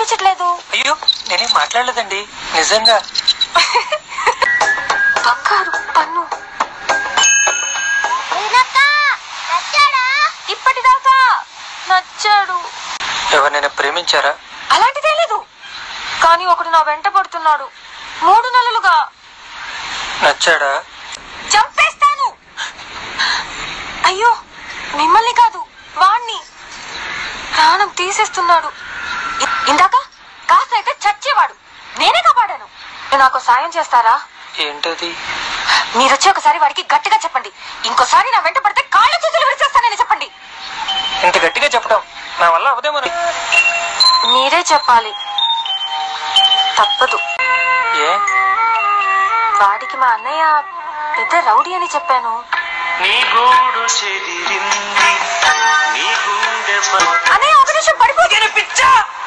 వినిపించట్లేదు అయ్యో నేనేం మాట్లాడలేదండి నిజంగా బంగారు పన్ను ఇప్పటిదాకా నచ్చాడు ఎవరినైనా ప్రేమించారా అలాంటిదే లేదు కానీ ఒకడు నా వెంట పడుతున్నాడు మూడు నెలలుగా నచ్చాడా చంపేస్తాను అయ్యో మిమ్మల్ని కాదు వాణ్ణి ప్రాణం తీసేస్తున్నాడు ఇ- ఇందాక కాస్త అయితే చచ్చేవాడు నేనే కాపాడాను మీరు నాకు సాయం చేస్తారా ఏంటది మీరొచ్చి ఒకసారి వాడికి గట్టిగా చెప్పండి ఇంకోసారి నా వెంట పడితే కాళ్ళు చేతులు విరిచేస్తానని చెప్పండి ఇంత గట్టిగా చెప్పడం నా వల్ల అవదేమో మీరే చెప్పాలి తప్పదు ఏ వాడికి మా అన్నయ్య పెద్ద రౌడీ అని చెప్పాను నీ గూడు చెదిరింది నీ గుండె ప- అన్నయ్య ఒక నిమిషం పడిపోతే పిచ్చా